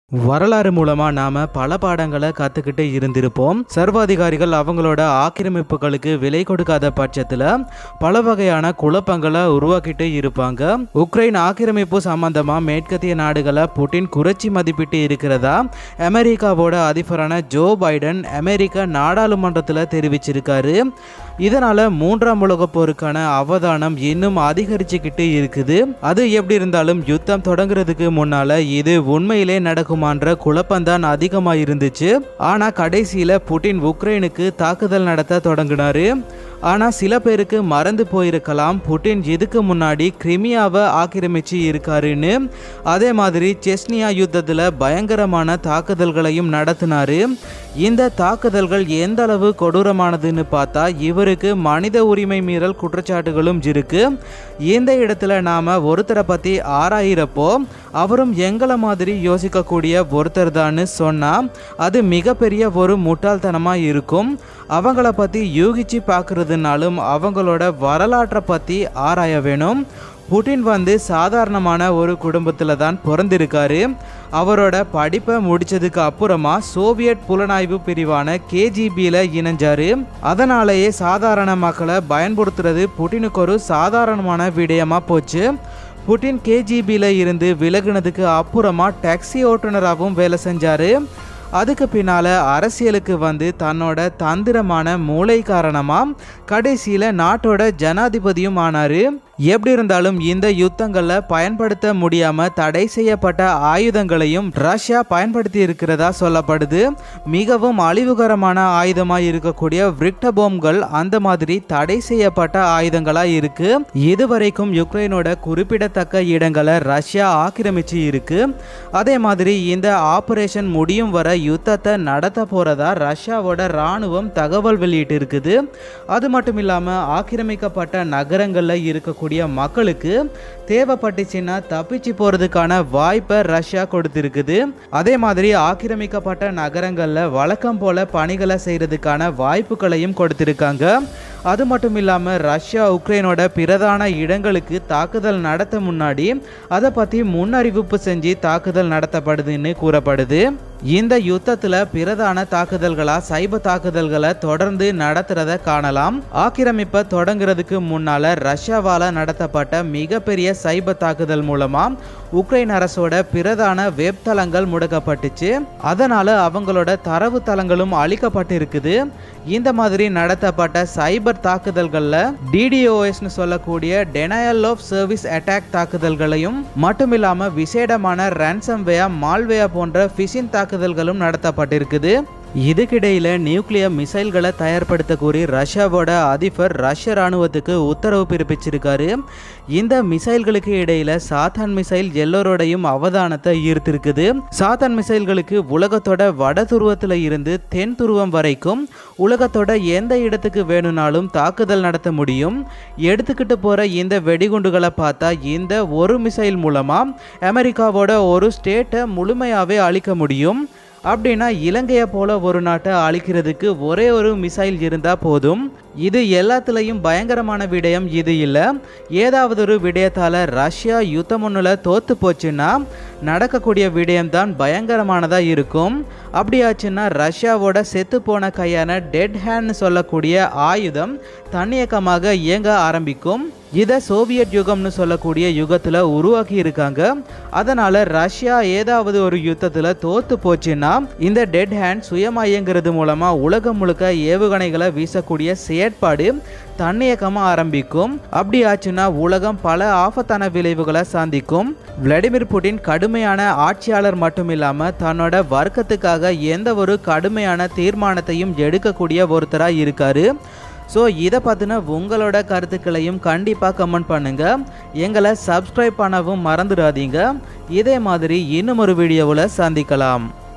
வரலாறு மூலமா நாம பல பாடங்களை கத்துக்கிட்டு இருந்திருப்போம் சர்வாதிகாரிகள் அவங்களோட ஆக்கிரமிப்புகளுக்கு விலை கொடுக்காத பட்சத்துல பல வகையான குழப்பங்களை உருவாக்கிட்டு இருப்பாங்க உக்ரைன் ஆக்கிரமிப்பு சம்பந்தமா மேற்கத்திய நாடுகளை புட்டின் குறைச்சி மதிப்பிட்டு இருக்கிறதா அமெரிக்காவோட அதிபரான ஜோ பைடன் அமெரிக்க நாடாளுமன்றத்தில் தெரிவிச்சிருக்காரு இதனால மூன்றாம் உலகப் போருக்கான அவதானம் இன்னும் அதிகரிச்சுக்கிட்டு இருக்குது அது எப்படி இருந்தாலும் யுத்தம் தொடங்குறதுக்கு முன்னால இது உண்மையிலே நடக்குமான்ற குழப்பம்தான் அதிகமா இருந்துச்சு ஆனா கடைசியில புட்டின் உக்ரைனுக்கு தாக்குதல் நடத்த தொடங்கினாரு ஆனா சில பேருக்கு மறந்து போயிருக்கலாம் புட்டின் இதுக்கு முன்னாடி கிரிமியாவை ஆக்கிரமிச்சு இருக்காருன்னு அதே மாதிரி செஸ்னியா யுத்தத்துல பயங்கரமான தாக்குதல்களையும் நடத்தினாரு இந்த தாக்குதல்கள் எந்த அளவு கொடூரமானதுன்னு பார்த்தா இவருக்கு மனித உரிமை மீறல் குற்றச்சாட்டுகளும் இருக்கு இந்த இடத்துல நாம ஒருத்தரை பத்தி ஆராயிறப்போ அவரும் எங்களை மாதிரி யோசிக்கக்கூடிய ஒருத்தர் தான்னு சொன்னா அது மிகப்பெரிய ஒரு முட்டாள்தனமா இருக்கும் அவங்கள பத்தி யூகிச்சு பார்க்கறதுனாலும் அவங்களோட வரலாற்றை பத்தி ஆராய வேணும் புட்டின் வந்து சாதாரணமான ஒரு குடும்பத்தில் தான் பிறந்திருக்காரு அவரோட படிப்பை முடிச்சதுக்கு அப்புறமா சோவியட் புலனாய்வு பிரிவான கேஜிபியில் இணைஞ்சாரு அதனாலேயே சாதாரண மக்களை பயன்படுத்துறது புட்டினுக்கு ஒரு சாதாரணமான விடயமா போச்சு புட்டின் கேஜிபியில் இருந்து விலகுனதுக்கு அப்புறமா டாக்ஸி ஓட்டுநராகவும் வேலை செஞ்சாரு அதுக்கு பின்னால அரசியலுக்கு வந்து தன்னோட தந்திரமான மூளை காரணமா கடைசியில நாட்டோட ஜனாதிபதியும் ஆனாரு எப்படி இருந்தாலும் இந்த யுத்தங்கள்ல பயன்படுத்த முடியாம தடை செய்யப்பட்ட ஆயுதங்களையும் ரஷ்யா பயன்படுத்தி இருக்கிறதா சொல்லப்படுது மிகவும் அழிவுகரமான ஆயுதமா இருக்கக்கூடிய விக்டபோம்கள் அந்த மாதிரி தடை செய்யப்பட்ட ஆயுதங்களா இருக்கு இதுவரைக்கும் யுக்ரைனோட குறிப்பிடத்தக்க இடங்களை ரஷ்யா ஆக்கிரமிச்சு இருக்கு அதே மாதிரி இந்த ஆபரேஷன் முடியும் வரை யுத்தத்தை நடத்த போறதா ரஷ்யாவோட ராணுவம் தகவல் வெளியிட்டு இருக்குது அது மட்டும் இல்லாம ஆக்கிரமிக்கப்பட்ட நகரங்கள்ல இருக்கக்கூடிய மக்களுக்கு தேவைப்பட்டுச்சுன்னா தப்பிச்சு போறதுக்கான வாய்ப்பை ரஷ்யா கொடுத்திருக்குது அதே மாதிரி ஆக்கிரமிக்கப்பட்ட நகரங்கள்ல வழக்கம் போல பணிகளை செய்யறதுக்கான வாய்ப்புகளையும் கொடுத்திருக்காங்க அது மட்டும் இல்லாம ரஷ்யா உக்ரைனோட பிரதான இடங்களுக்கு தாக்குதல் நடத்த முன்னாடி அதை பத்தி முன்னறிவிப்பு செஞ்சு தாக்குதல் நடத்தப்படுதுன்னு கூறப்படுது இந்த யுத்தத்துல பிரதான தாக்குதல்களா சைப தாக்குதல்களை தொடர்ந்து நடத்துறத காணலாம் ஆக்கிரமிப்பை தொடங்குறதுக்கு முன்னால ரஷ்யாவால நடத்தப்பட்ட மிகப்பெரிய சைப தாக்குதல் மூலமா உக்ரைன் அரசோட பிரதான வெப் தளங்கள் முடக்கப்பட்டுச்சு அதனால அவங்களோட தரவு தளங்களும் அழிக்கப்பட்டு இருக்குது இந்த மாதிரி நடத்தப்பட்ட சைபர் தாக்குதல்கள்ல டிடிஓஎஸ்னு சொல்லக்கூடிய டெனயல் ஆஃப் சர்வீஸ் அட்டாக் தாக்குதல்களையும் மட்டுமில்லாம விசேடமான ரேன்சம்வேயா மால்வேயா போன்ற ஃபிஷிங் தாக்குதல்களும் நடத்தப்பட்டிருக்குது இதுக்கிடையில நியூக்ளியர் மிசைல்களை தயார்படுத்த கூறி ரஷ்யாவோட அதிபர் ரஷ்ய ராணுவத்துக்கு உத்தரவு பிறப்பிச்சிருக்காரு இந்த மிசைல்களுக்கு இடையில சாத்தான் மிசைல் எல்லோரோடையும் அவதானத்தை ஈர்த்திருக்குது சாத்தான் மிசைல்களுக்கு உலகத்தோட வட துருவத்துல இருந்து தென் துருவம் வரைக்கும் உலகத்தோட எந்த இடத்துக்கு வேணும்னாலும் தாக்குதல் நடத்த முடியும் எடுத்துக்கிட்டு போற இந்த வெடிகுண்டுகளை பார்த்தா இந்த ஒரு மிசைல் மூலமா அமெரிக்காவோட ஒரு ஸ்டேட்டை முழுமையாவே அழிக்க முடியும் அப்படின்னா இலங்கையை போல ஒரு நாட்டை அழிக்கிறதுக்கு ஒரே ஒரு மிசைல் இருந்தால் போதும் இது எல்லாத்துலேயும் பயங்கரமான விடயம் இது இல்லை ஏதாவது ஒரு விடயத்தால் ரஷ்யா யுத்தம் ஒன்றில் தோத்து போச்சுன்னா நடக்கக்கூடிய விடயம்தான் பயங்கரமானதாக இருக்கும் அப்படியாச்சுன்னா ரஷ்யாவோட செத்து போன கையான டெட் ஹேண்ட்னு சொல்லக்கூடிய ஆயுதம் தன்னியக்கமாக இயங்க ஆரம்பிக்கும் இதை சோவியட் யுகம்னு சொல்லக்கூடிய யுகத்தில் உருவாக்கி இருக்காங்க அதனால ரஷ்யா ஏதாவது ஒரு யுத்தத்தில் தோத்து போச்சுன்னா இந்த டெட் ஹேண்ட் சுயமா இயங்குறது மூலமா உலகம் முழுக்க ஏவுகணைகளை வீசக்கூடிய செயற்பாடு தன்னியக்கமாக ஆரம்பிக்கும் அப்படி ஆச்சுன்னா உலகம் பல ஆபத்தான விளைவுகளை சந்திக்கும் விளாடிமிர் புட்டின் கடுமையான ஆட்சியாளர் மட்டும் இல்லாமல் தன்னோட வர்க்கத்துக்காக எந்த ஒரு கடுமையான தீர்மானத்தையும் எடுக்கக்கூடிய ஒருத்தராக இருக்காரு ஸோ இதை பற்றின உங்களோட கருத்துக்களையும் கண்டிப்பாக கமெண்ட் பண்ணுங்கள் எங்களை சப்ஸ்கிரைப் பண்ணவும் மறந்துடாதீங்க இதே மாதிரி இன்னும் ஒரு வீடியோவில் சந்திக்கலாம்